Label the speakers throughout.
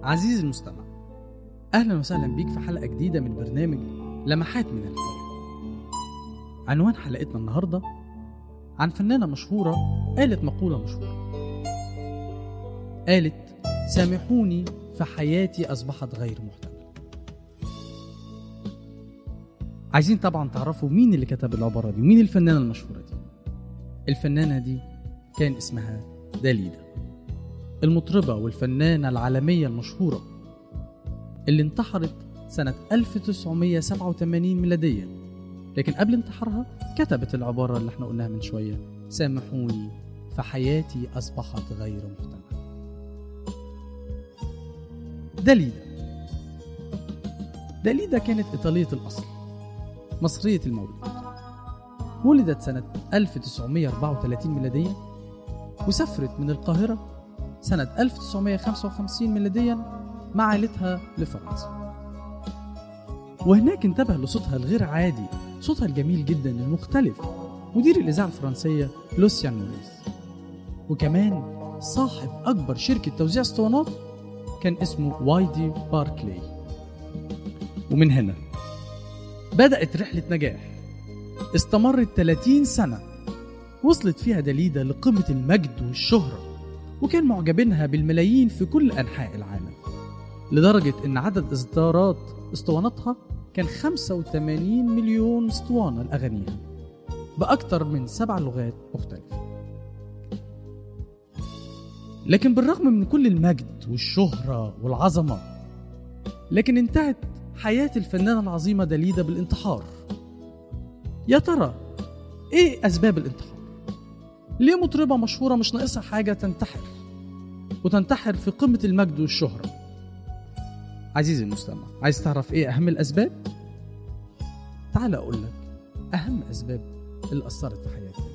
Speaker 1: عزيزي المستمع أهلا وسهلا بيك في حلقة جديدة من برنامج لمحات من الحياة عنوان حلقتنا النهاردة عن فنانة مشهورة قالت مقولة مشهورة قالت سامحوني فحياتي أصبحت غير محتملة عايزين طبعا تعرفوا مين اللي كتب العبارة دي ومين الفنانة المشهورة دي الفنانة دي كان اسمها داليدا المطربة والفنانة العالمية المشهورة اللي انتحرت سنة 1987 ميلاديا لكن قبل انتحارها كتبت العبارة اللي احنا قلناها من شوية سامحوني فحياتي أصبحت غير محتملة داليدا داليدا كانت إيطالية الأصل مصرية المولد ولدت سنة 1934 ميلاديا وسافرت من القاهرة سنة 1955 ميلاديا مع عائلتها لفرنسا وهناك انتبه لصوتها الغير عادي صوتها الجميل جدا المختلف مدير الإذاعة الفرنسية لوسيان موريس وكمان صاحب أكبر شركة توزيع اسطوانات كان اسمه وايدي باركلي ومن هنا بدأت رحلة نجاح استمرت 30 سنة وصلت فيها داليدا لقمة المجد والشهرة وكان معجبينها بالملايين في كل أنحاء العالم لدرجة إن عدد إصدارات اسطواناتها كان 85 مليون اسطوانة لأغانيها بأكثر من سبع لغات مختلفة لكن بالرغم من كل المجد والشهرة والعظمة لكن انتهت حياة الفنانة العظيمة داليدا بالانتحار يا ترى ايه أسباب الانتحار؟ ليه مطربة مشهورة مش ناقصها حاجة تنتحر وتنتحر في قمة المجد والشهرة عزيزي المستمع عايز تعرف ايه أهم الأسباب؟ تعال أقول لك أهم أسباب اللي أثرت في حياتي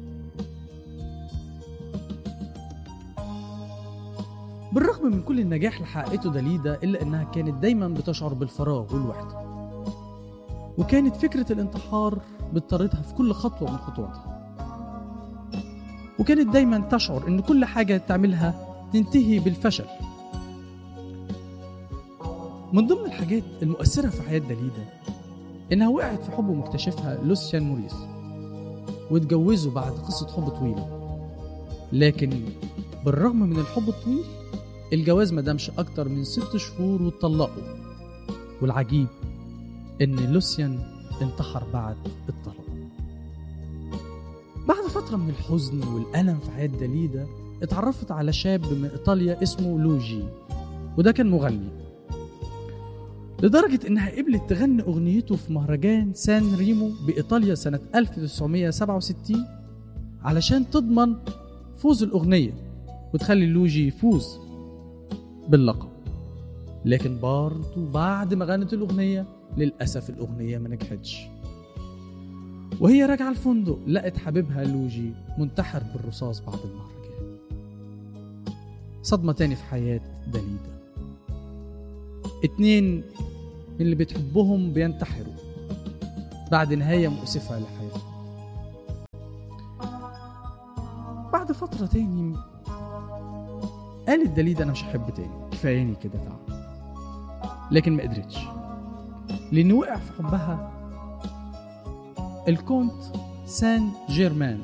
Speaker 1: بالرغم من كل النجاح اللي حققته داليدا إلا إنها كانت دايما بتشعر بالفراغ والوحدة وكانت فكرة الانتحار بتطاردها في كل خطوة من خطواتها وكانت دايما تشعر إن كل حاجة تعملها تنتهي بالفشل من ضمن الحاجات المؤثرة في حياة داليدا إنها وقعت في حب مكتشفها لوسيان موريس واتجوزوا بعد قصة حب طويلة لكن بالرغم من الحب الطويل الجواز ما دامش أكتر من ست شهور واتطلقوا والعجيب إن لوسيان انتحر بعد الطلاق بعد فترة من الحزن والألم في حياة داليدا اتعرفت على شاب من إيطاليا اسمه لوجي وده كان مغني لدرجة إنها قبلت تغني أغنيته في مهرجان سان ريمو بإيطاليا سنة 1967 علشان تضمن فوز الأغنية وتخلي لوجي يفوز باللقب لكن برضه بعد ما غنت الأغنية للأسف الأغنية ما نجحتش وهي راجعة الفندق لقت حبيبها لوجي منتحر بالرصاص بعد المهرجان صدمة تاني في حياة داليدا اتنين من اللي بتحبهم بينتحروا بعد نهاية مؤسفة لحياتهم بعد فترة تاني قالت داليدا أنا مش هحب تاني كفاياني كده تعب لكن ما قدرتش لأن وقع في حبها الكونت سان جيرمان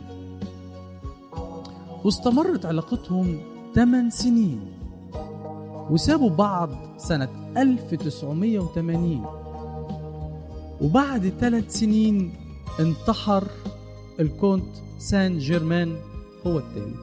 Speaker 1: واستمرت علاقتهم 8 سنين وسابوا بعض سنة 1980 وبعد ثلاث سنين انتحر الكونت سان جيرمان هو الثالث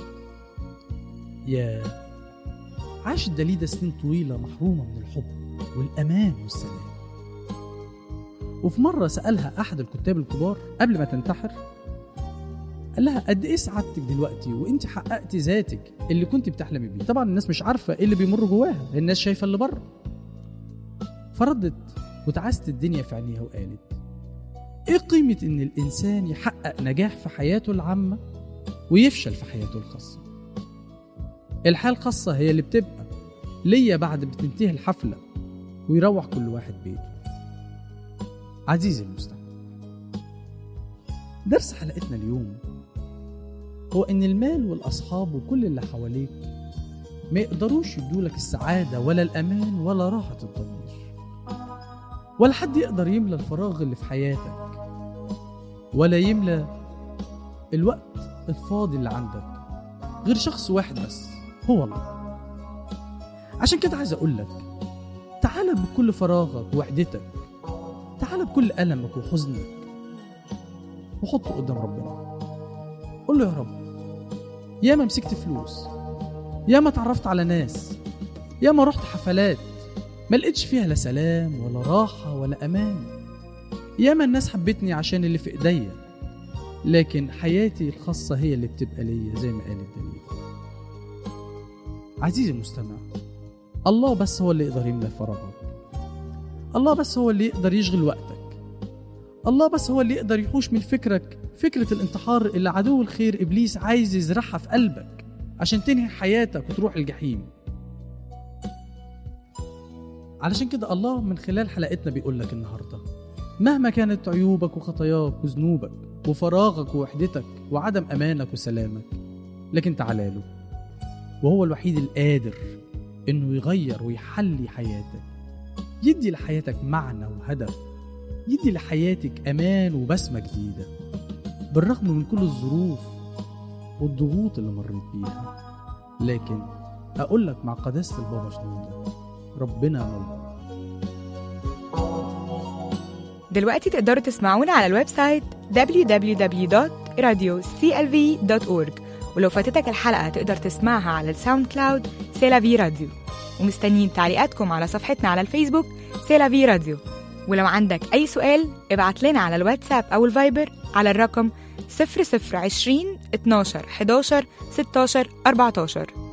Speaker 1: يا عاشت داليدا سنين طويلة محرومة من الحب والأمان والسلام وفي مرة سألها أحد الكتاب الكبار قبل ما تنتحر قال لها قد إيه سعادتك دلوقتي وأنت حققتي ذاتك اللي كنت بتحلمي بيه طبعا الناس مش عارفة إيه اللي بيمر جواها الناس شايفة اللي بره فردت وتعست الدنيا في عينيها وقالت إيه قيمة إن الإنسان يحقق نجاح في حياته العامة ويفشل في حياته الخاصة الحياة الخاصة هي اللي بتبقى ليا بعد بتنتهي الحفلة ويروح كل واحد بيته عزيزي المستمع درس حلقتنا اليوم هو إن المال والأصحاب وكل اللي حواليك ما يقدروش يدولك السعادة ولا الأمان ولا راحة الضمير ولا حد يقدر يملى الفراغ اللي في حياتك ولا يملى الوقت الفاضي اللي عندك غير شخص واحد بس هو الله عشان كده عايز أقول لك تعال بكل فراغك ووحدتك تعال بكل ألمك وحزنك وحطه قدام ربنا قول له يا رب ياما مسكت فلوس ياما اتعرفت على ناس ياما رحت حفلات ما لقيتش فيها لا سلام ولا راحة ولا أمان ياما الناس حبتني عشان اللي في إيديا لكن حياتي الخاصة هي اللي بتبقى ليا زي ما قال الدليل عزيزي المستمع الله بس هو اللي يقدر يملى فراغك الله بس هو اللي يقدر يشغل وقتك الله بس هو اللي يقدر يحوش من فكرك فكرة الانتحار اللي عدو الخير إبليس عايز يزرعها في قلبك عشان تنهي حياتك وتروح الجحيم علشان كده الله من خلال حلقتنا بيقول لك النهارده مهما كانت عيوبك وخطاياك وذنوبك وفراغك ووحدتك وعدم امانك وسلامك لكن تعالى له وهو الوحيد القادر انه يغير ويحلي حياتك يدي لحياتك معنى وهدف يدي لحياتك امان وبسمه جديده بالرغم من كل الظروف والضغوط اللي مريت بيها لكن اقول لك مع قداسه البابا شنودة ربنا موجود
Speaker 2: دلوقتي تقدروا تسمعونا على الويب سايت www.radioclv.org ولو فاتتك الحلقة تقدر تسمعها على الساوند كلاود سيلافي راديو ومستنيين تعليقاتكم على صفحتنا على الفيسبوك سيلافي راديو ولو عندك أي سؤال ابعت لنا على الواتساب أو الفايبر على الرقم 0020 12 11 16 14